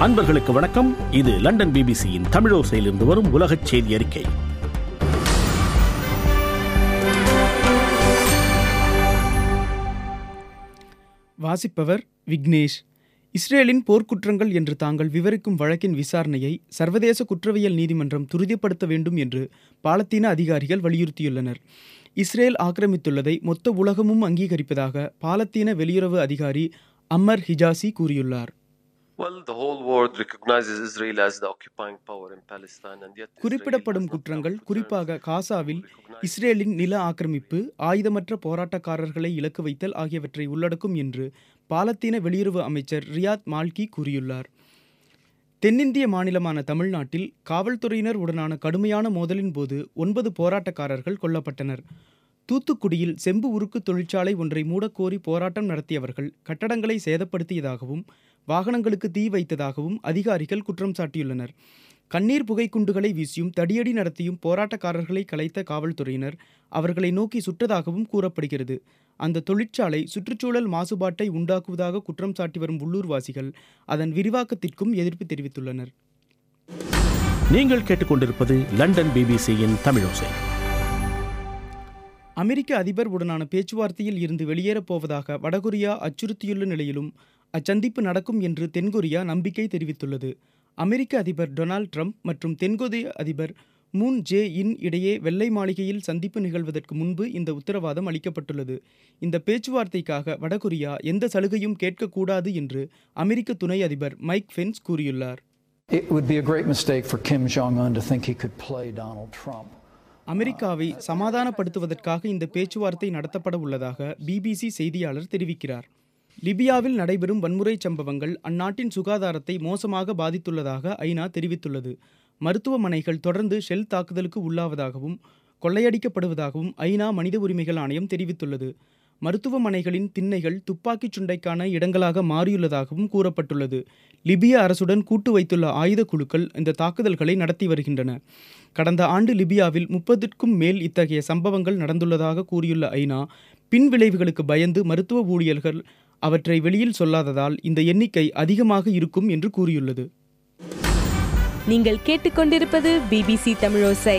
அன்பர்களுக்கு வணக்கம் இது லண்டன் பிபிசியின் தமிழோசையிலிருந்து வரும் உலகச் செய்தி அறிக்கை வாசிப்பவர் விக்னேஷ் இஸ்ரேலின் போர்க்குற்றங்கள் என்று தாங்கள் விவரிக்கும் வழக்கின் விசாரணையை சர்வதேச குற்றவியல் நீதிமன்றம் துரிதப்படுத்த வேண்டும் என்று பாலத்தீன அதிகாரிகள் வலியுறுத்தியுள்ளனர் இஸ்ரேல் ஆக்கிரமித்துள்ளதை மொத்த உலகமும் அங்கீகரிப்பதாக பாலத்தீன வெளியுறவு அதிகாரி அம்மர் ஹிஜாசி கூறியுள்ளார் Well, the whole world recognizes Israel as the occupying power in Palestine, and yet குறிப்பிடப்படும் குற்றங்கள் குறிப்பாக காசாவில் இஸ்ரேலின் நில ஆக்கிரமிப்பு ஆயுதமற்ற போராட்டக்காரர்களை இலக்கு வைத்தல் ஆகியவற்றை உள்ளடக்கும் என்று பாலத்தீன வெளியுறவு அமைச்சர் ரியாத் மால்கி கூறியுள்ளார் தென்னிந்திய மாநிலமான தமிழ்நாட்டில் காவல்துறையினர் உடனான கடுமையான மோதலின் போது ஒன்பது போராட்டக்காரர்கள் கொல்லப்பட்டனர் தூத்துக்குடியில் செம்பு உருக்கு தொழிற்சாலை ஒன்றை மூடக்கோரி போராட்டம் நடத்தியவர்கள் கட்டடங்களை சேதப்படுத்தியதாகவும் வாகனங்களுக்கு தீ வைத்ததாகவும் அதிகாரிகள் குற்றம் சாட்டியுள்ளனர் கண்ணீர் புகை குண்டுகளை வீசியும் தடியடி நடத்தியும் போராட்டக்காரர்களை கலைத்த காவல்துறையினர் அவர்களை நோக்கி சுட்டதாகவும் கூறப்படுகிறது அந்த தொழிற்சாலை சுற்றுச்சூழல் மாசுபாட்டை உண்டாக்குவதாக குற்றம் சாட்டி வரும் உள்ளூர்வாசிகள் அதன் விரிவாக்கத்திற்கும் எதிர்ப்பு தெரிவித்துள்ளனர் நீங்கள் கேட்டுக்கொண்டிருப்பது லண்டன் பிபிசியின் தமிழோசை அமெரிக்க அதிபர் உடனான பேச்சுவார்த்தையில் இருந்து வெளியேறப் போவதாக வடகொரியா அச்சுறுத்தியுள்ள நிலையிலும் அச்சந்திப்பு நடக்கும் என்று தென்கொரியா நம்பிக்கை தெரிவித்துள்ளது அமெரிக்க அதிபர் டொனால்ட் ட்ரம்ப் மற்றும் தென்கொரிய அதிபர் மூன் ஜே இன் இடையே வெள்ளை மாளிகையில் சந்திப்பு நிகழ்வதற்கு முன்பு இந்த உத்தரவாதம் அளிக்கப்பட்டுள்ளது இந்த பேச்சுவார்த்தைக்காக வடகொரியா எந்த சலுகையும் கேட்கக்கூடாது என்று அமெரிக்க துணை அதிபர் மைக் ஃபென்ஸ் கூறியுள்ளார் It would be a great mistake for Kim Jong un to think he could play Donald Trump. அமெரிக்காவை சமாதானப்படுத்துவதற்காக இந்த பேச்சுவார்த்தை நடத்தப்பட உள்ளதாக பிபிசி செய்தியாளர் தெரிவிக்கிறார் லிபியாவில் நடைபெறும் வன்முறை சம்பவங்கள் அந்நாட்டின் சுகாதாரத்தை மோசமாக பாதித்துள்ளதாக ஐநா தெரிவித்துள்ளது மருத்துவமனைகள் தொடர்ந்து ஷெல் தாக்குதலுக்கு உள்ளாவதாகவும் கொள்ளையடிக்கப்படுவதாகவும் ஐநா மனித உரிமைகள் ஆணையம் தெரிவித்துள்ளது மருத்துவமனைகளின் திண்ணைகள் துப்பாக்கிச் சுண்டைக்கான இடங்களாக மாறியுள்ளதாகவும் கூறப்பட்டுள்ளது லிபிய அரசுடன் கூட்டு வைத்துள்ள ஆயுத குழுக்கள் இந்த தாக்குதல்களை நடத்தி வருகின்றன கடந்த ஆண்டு லிபியாவில் முப்பதுக்கும் மேல் இத்தகைய சம்பவங்கள் நடந்துள்ளதாக கூறியுள்ள ஐநா பின் விளைவுகளுக்கு பயந்து மருத்துவ ஊழியர்கள் அவற்றை வெளியில் சொல்லாததால் இந்த எண்ணிக்கை அதிகமாக இருக்கும் என்று கூறியுள்ளது நீங்கள் கேட்டுக்கொண்டிருப்பது பிபிசி தமிழோசை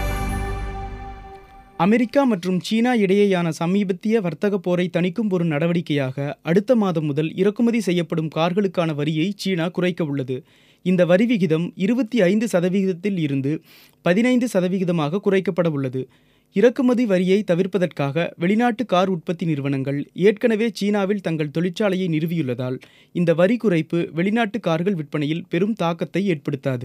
அமெரிக்கா மற்றும் சீனா இடையேயான சமீபத்திய வர்த்தக போரை தணிக்கும் ஒரு நடவடிக்கையாக அடுத்த மாதம் முதல் இறக்குமதி செய்யப்படும் கார்களுக்கான வரியை சீனா குறைக்க உள்ளது இந்த வரி விகிதம் இருபத்தி ஐந்து சதவிகிதத்தில் இருந்து பதினைந்து சதவிகிதமாக குறைக்கப்பட உள்ளது இறக்குமதி வரியை தவிர்ப்பதற்காக வெளிநாட்டு கார் உற்பத்தி நிறுவனங்கள் ஏற்கனவே சீனாவில் தங்கள் தொழிற்சாலையை நிறுவியுள்ளதால் இந்த வரி குறைப்பு வெளிநாட்டு கார்கள் விற்பனையில் பெரும் தாக்கத்தை ஏற்படுத்தாது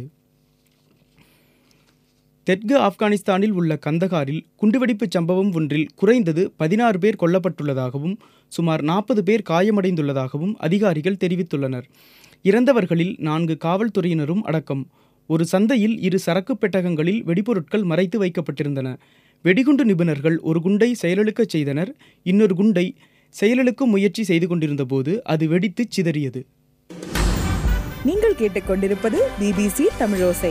தெற்கு ஆப்கானிஸ்தானில் உள்ள கந்தகாரில் குண்டுவெடிப்புச் சம்பவம் ஒன்றில் குறைந்தது பதினாறு பேர் கொல்லப்பட்டுள்ளதாகவும் சுமார் நாற்பது பேர் காயமடைந்துள்ளதாகவும் அதிகாரிகள் தெரிவித்துள்ளனர் இறந்தவர்களில் நான்கு காவல்துறையினரும் அடக்கம் ஒரு சந்தையில் இரு சரக்கு பெட்டகங்களில் வெடிபொருட்கள் மறைத்து வைக்கப்பட்டிருந்தன வெடிகுண்டு நிபுணர்கள் ஒரு குண்டை செயலிழக்கச் செய்தனர் இன்னொரு குண்டை செயலிழக்கும் முயற்சி செய்து கொண்டிருந்தபோது அது வெடித்துச் சிதறியது நீங்கள் கேட்டுக்கொண்டிருப்பது பிபிசி தமிழோசை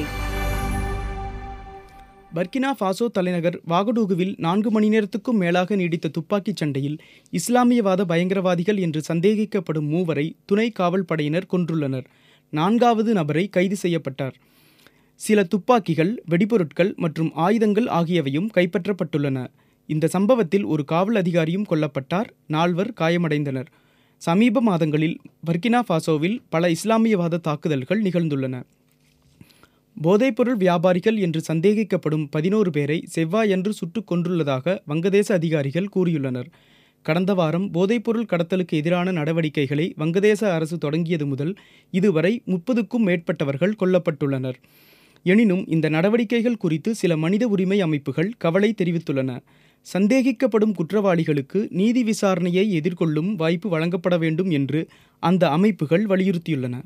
பர்கினா ஃபாசோ தலைநகர் வாகடூகுவில் நான்கு மணி நேரத்துக்கும் மேலாக நீடித்த துப்பாக்கிச் சண்டையில் இஸ்லாமியவாத பயங்கரவாதிகள் என்று சந்தேகிக்கப்படும் மூவரை துணை காவல் படையினர் கொன்றுள்ளனர் நான்காவது நபரை கைது செய்யப்பட்டார் சில துப்பாக்கிகள் வெடிபொருட்கள் மற்றும் ஆயுதங்கள் ஆகியவையும் கைப்பற்றப்பட்டுள்ளன இந்த சம்பவத்தில் ஒரு காவல் அதிகாரியும் கொல்லப்பட்டார் நால்வர் காயமடைந்தனர் சமீப மாதங்களில் பர்கினா ஃபாசோவில் பல இஸ்லாமியவாத தாக்குதல்கள் நிகழ்ந்துள்ளன போதைப்பொருள் வியாபாரிகள் என்று சந்தேகிக்கப்படும் பதினோரு பேரை செவ்வாயன்று சுட்டுக் கொன்றுள்ளதாக வங்கதேச அதிகாரிகள் கூறியுள்ளனர் கடந்த வாரம் போதைப்பொருள் கடத்தலுக்கு எதிரான நடவடிக்கைகளை வங்கதேச அரசு தொடங்கியது முதல் இதுவரை முப்பதுக்கும் மேற்பட்டவர்கள் கொல்லப்பட்டுள்ளனர் எனினும் இந்த நடவடிக்கைகள் குறித்து சில மனித உரிமை அமைப்புகள் கவலை தெரிவித்துள்ளன சந்தேகிக்கப்படும் குற்றவாளிகளுக்கு நீதி விசாரணையை எதிர்கொள்ளும் வாய்ப்பு வழங்கப்பட வேண்டும் என்று அந்த அமைப்புகள் வலியுறுத்தியுள்ளன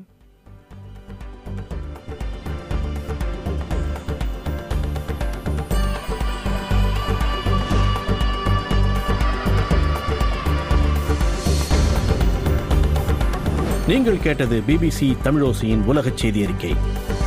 நீங்கள் கேட்டது பிபிசி தமிழோசையின் உலகச் செய்தி அறிக்கை